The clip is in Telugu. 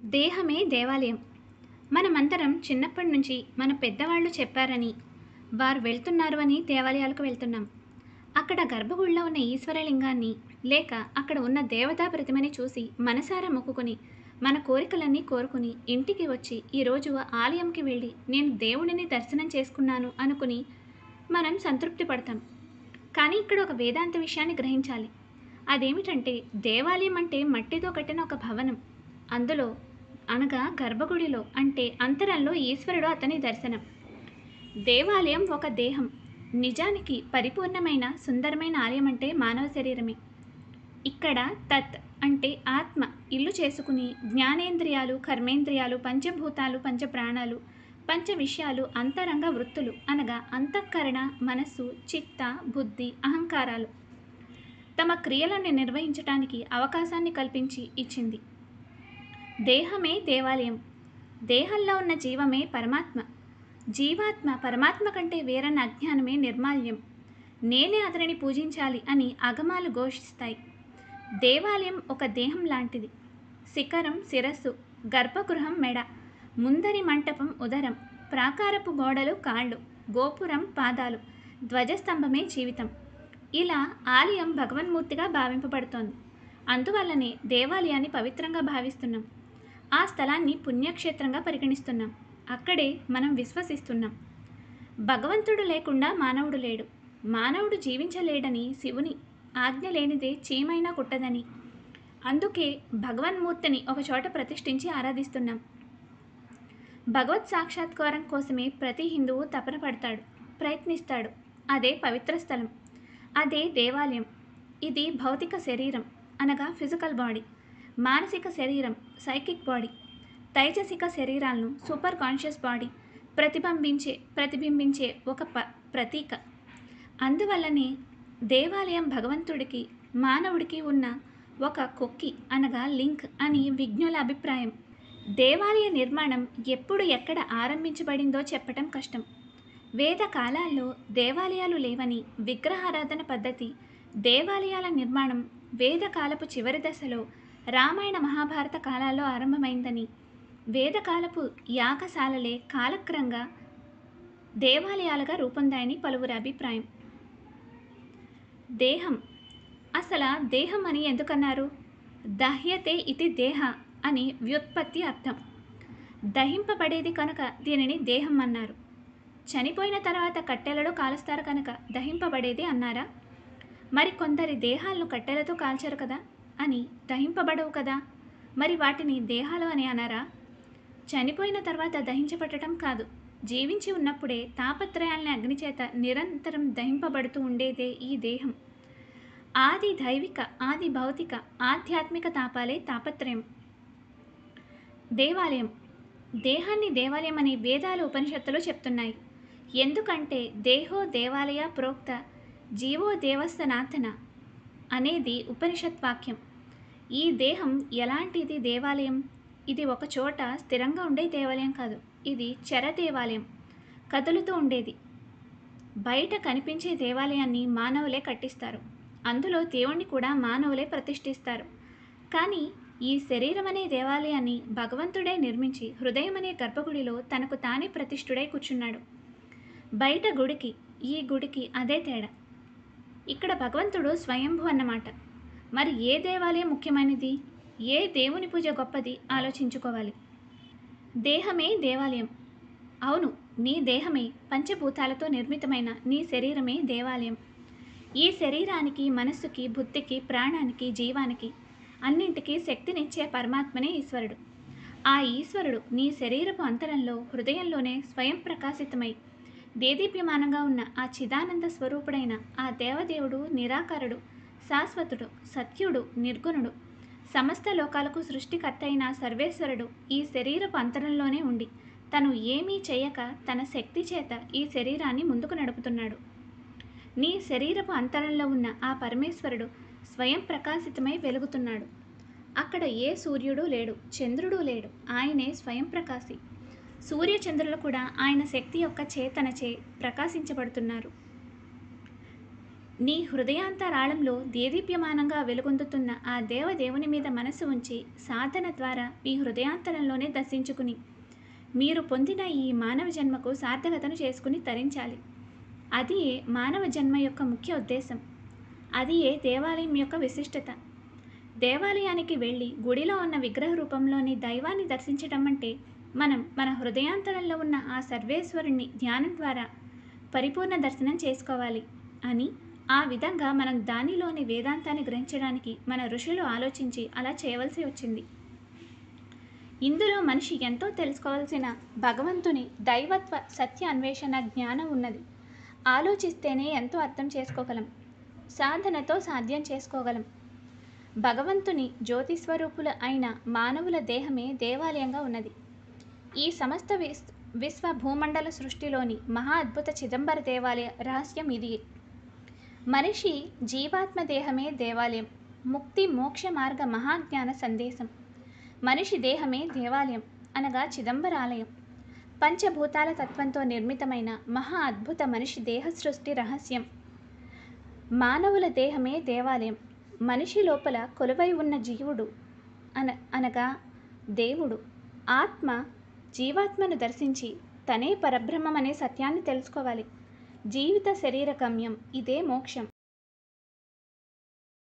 దేహమే దేవాలయం మనమందరం చిన్నప్పటి నుంచి మన పెద్దవాళ్ళు చెప్పారని వారు వెళ్తున్నారు అని దేవాలయాలకు వెళ్తున్నాం అక్కడ గర్భగుడిలో ఉన్న ఈశ్వరలింగాన్ని లేక అక్కడ ఉన్న దేవతా ప్రతిమని చూసి మనసారా మొక్కుకొని మన కోరికలన్నీ కోరుకుని ఇంటికి వచ్చి ఈరోజు ఆలయంకి వెళ్ళి నేను దేవుడిని దర్శనం చేసుకున్నాను అనుకుని మనం సంతృప్తి పడతాం కానీ ఇక్కడ ఒక వేదాంత విషయాన్ని గ్రహించాలి అదేమిటంటే దేవాలయం అంటే మట్టితో కట్టిన ఒక భవనం అందులో అనగా గర్భగుడిలో అంటే అంతరంలో ఈశ్వరుడు అతని దర్శనం దేవాలయం ఒక దేహం నిజానికి పరిపూర్ణమైన సుందరమైన ఆలయం అంటే మానవ శరీరమే ఇక్కడ తత్ అంటే ఆత్మ ఇల్లు చేసుకుని జ్ఞానేంద్రియాలు కర్మేంద్రియాలు పంచభూతాలు పంచప్రాణాలు పంచ విషయాలు అంతరంగ వృత్తులు అనగా అంతఃకరణ మనస్సు చిత్త బుద్ధి అహంకారాలు తమ క్రియలను నిర్వహించటానికి అవకాశాన్ని కల్పించి ఇచ్చింది దేహమే దేవాలయం దేహంలో ఉన్న జీవమే పరమాత్మ జీవాత్మ పరమాత్మ కంటే వేరన్న అజ్ఞానమే నిర్మాల్యం నేనే అతనిని పూజించాలి అని అగమాలు ఘోషిస్తాయి దేవాలయం ఒక దేహం లాంటిది శిఖరం శిరస్సు గర్భగృహం మెడ ముందరి మంటపం ఉదరం ప్రాకారపు గోడలు కాళ్ళు గోపురం పాదాలు ధ్వజస్తంభమే జీవితం ఇలా ఆలయం భగవన్మూర్తిగా భావింపబడుతోంది అందువల్లనే దేవాలయాన్ని పవిత్రంగా భావిస్తున్నాం ఆ స్థలాన్ని పుణ్యక్షేత్రంగా పరిగణిస్తున్నాం అక్కడే మనం విశ్వసిస్తున్నాం భగవంతుడు లేకుండా మానవుడు లేడు మానవుడు జీవించలేడని శివుని ఆజ్ఞ లేనిదే చీమైనా కుట్టదని అందుకే భగవన్మూర్తిని ఒక చోట ప్రతిష్ఠించి ఆరాధిస్తున్నాం భగవత్ సాక్షాత్కారం కోసమే ప్రతి హిందువు తపన పడతాడు ప్రయత్నిస్తాడు అదే పవిత్ర స్థలం అదే దేవాలయం ఇది భౌతిక శరీరం అనగా ఫిజికల్ బాడీ మానసిక శరీరం సైకిక్ బాడీ తైజసిక శరీరాలను సూపర్ కాన్షియస్ బాడీ ప్రతిబింబించే ప్రతిబింబించే ఒక ప ప్రతీక అందువల్లనే దేవాలయం భగవంతుడికి మానవుడికి ఉన్న ఒక కొక్కి అనగా లింక్ అని విజ్ఞుల అభిప్రాయం దేవాలయ నిర్మాణం ఎప్పుడు ఎక్కడ ఆరంభించబడిందో చెప్పటం కష్టం వేద కాలాల్లో దేవాలయాలు లేవని విగ్రహారాధన పద్ధతి దేవాలయాల నిర్మాణం వేదకాలపు చివరి దశలో రామాయణ మహాభారత కాలాల్లో ఆరంభమైందని వేదకాలపు యాగశాలలే కాలక్రంగా దేవాలయాలుగా రూపొందాయని పలువురి అభిప్రాయం దేహం అసలు దేహం అని ఎందుకన్నారు దహ్యతే ఇది దేహ అని వ్యుత్పత్తి అర్థం దహింపబడేది కనుక దీనిని దేహం అన్నారు చనిపోయిన తర్వాత కట్టెలలో కాలుస్తారు కనుక దహింపబడేది అన్నారా మరి కొందరి దేహాలను కట్టెలతో కాల్చరు కదా అని దహింపబడవు కదా మరి వాటిని దేహాలు అని అనారా చనిపోయిన తర్వాత దహించబడటం కాదు జీవించి ఉన్నప్పుడే తాపత్రయాల్ని అగ్నిచేత నిరంతరం దహింపబడుతూ ఉండేదే ఈ దేహం ఆది దైవిక ఆది భౌతిక ఆధ్యాత్మిక తాపాలే తాపత్రయం దేవాలయం దేహాన్ని దేవాలయం అని వేదాలు ఉపనిషత్తులు చెప్తున్నాయి ఎందుకంటే దేహో దేవాలయ ప్రోక్త జీవో దేవస్థనాథన అనేది ఉపనిషత్ వాక్యం ఈ దేహం ఎలాంటిది దేవాలయం ఇది ఒక చోట స్థిరంగా ఉండే దేవాలయం కాదు ఇది చర దేవాలయం కదులుతూ ఉండేది బయట కనిపించే దేవాలయాన్ని మానవులే కట్టిస్తారు అందులో దేవుణ్ణి కూడా మానవులే ప్రతిష్ఠిస్తారు కానీ ఈ శరీరం అనే దేవాలయాన్ని భగవంతుడే నిర్మించి హృదయం అనే గర్భగుడిలో తనకు తానే ప్రతిష్ఠుడై కూర్చున్నాడు బయట గుడికి ఈ గుడికి అదే తేడా ఇక్కడ భగవంతుడు స్వయంభు అన్నమాట మరి ఏ దేవాలయం ముఖ్యమైనది ఏ దేవుని పూజ గొప్పది ఆలోచించుకోవాలి దేహమే దేవాలయం అవును నీ దేహమే పంచభూతాలతో నిర్మితమైన నీ శరీరమే దేవాలయం ఈ శరీరానికి మనస్సుకి బుద్ధికి ప్రాణానికి జీవానికి అన్నింటికీ శక్తినిచ్చే పరమాత్మనే ఈశ్వరుడు ఆ ఈశ్వరుడు నీ శరీరపు అంతరంలో హృదయంలోనే స్వయం ప్రకాశితమై దేదీప్యమానంగా ఉన్న ఆ చిదానంద స్వరూపుడైన ఆ దేవదేవుడు నిరాకారుడు శాశ్వతుడు సత్యుడు నిర్గుణుడు సమస్త లోకాలకు సృష్టికర్త అయిన సర్వేశ్వరుడు ఈ శరీరపు అంతరంలోనే ఉండి తను ఏమీ చేయక తన శక్తి చేత ఈ శరీరాన్ని ముందుకు నడుపుతున్నాడు నీ శరీరపు అంతరంలో ఉన్న ఆ పరమేశ్వరుడు స్వయం ప్రకాశితమై వెలుగుతున్నాడు అక్కడ ఏ సూర్యుడు లేడు చంద్రుడు లేడు ఆయనే స్వయం ప్రకాశి సూర్యచంద్రులు కూడా ఆయన శక్తి యొక్క చేతనచే ప్రకాశించబడుతున్నారు నీ హృదయాంతరాళంలో దేదీప్యమానంగా వెలుగొందుతున్న ఆ దేవదేవుని మీద మనసు ఉంచి సాధన ద్వారా మీ హృదయాంతరంలోనే దర్శించుకుని మీరు పొందిన ఈ మానవ జన్మకు సార్థకతను చేసుకుని తరించాలి అది మానవ జన్మ యొక్క ముఖ్య ఉద్దేశం అది ఏ దేవాలయం యొక్క విశిష్టత దేవాలయానికి వెళ్ళి గుడిలో ఉన్న విగ్రహ రూపంలోని దైవాన్ని దర్శించడం అంటే మనం మన హృదయాంతరంలో ఉన్న ఆ సర్వేశ్వరుణ్ణి ధ్యానం ద్వారా పరిపూర్ణ దర్శనం చేసుకోవాలి అని ఆ విధంగా మనం దానిలోని వేదాంతాన్ని గ్రహించడానికి మన ఋషులు ఆలోచించి అలా చేయవలసి వచ్చింది ఇందులో మనిషి ఎంతో తెలుసుకోవాల్సిన భగవంతుని దైవత్వ సత్య అన్వేషణ జ్ఞానం ఉన్నది ఆలోచిస్తేనే ఎంతో అర్థం చేసుకోగలం సాధనతో సాధ్యం చేసుకోగలం భగవంతుని జ్యోతి స్వరూపుల అయిన మానవుల దేహమే దేవాలయంగా ఉన్నది ఈ సమస్త విస్ విశ్వ భూమండల సృష్టిలోని మహా అద్భుత చిదంబర దేవాలయ రహస్యం ఇది మనిషి జీవాత్మ దేహమే దేవాలయం ముక్తి మోక్ష మార్గ మహాజ్ఞాన సందేశం మనిషి దేహమే దేవాలయం అనగా చిదంబరాలయం పంచభూతాల తత్వంతో నిర్మితమైన మహా అద్భుత మనిషి దేహ సృష్టి రహస్యం మానవుల దేహమే దేవాలయం మనిషి లోపల కొలువై ఉన్న జీవుడు అన అనగా దేవుడు ఆత్మ జీవాత్మను దర్శించి తనే పరబ్రహ్మం అనే సత్యాన్ని తెలుసుకోవాలి జీవిత శరీర గమ్యం ఇదే మోక్షం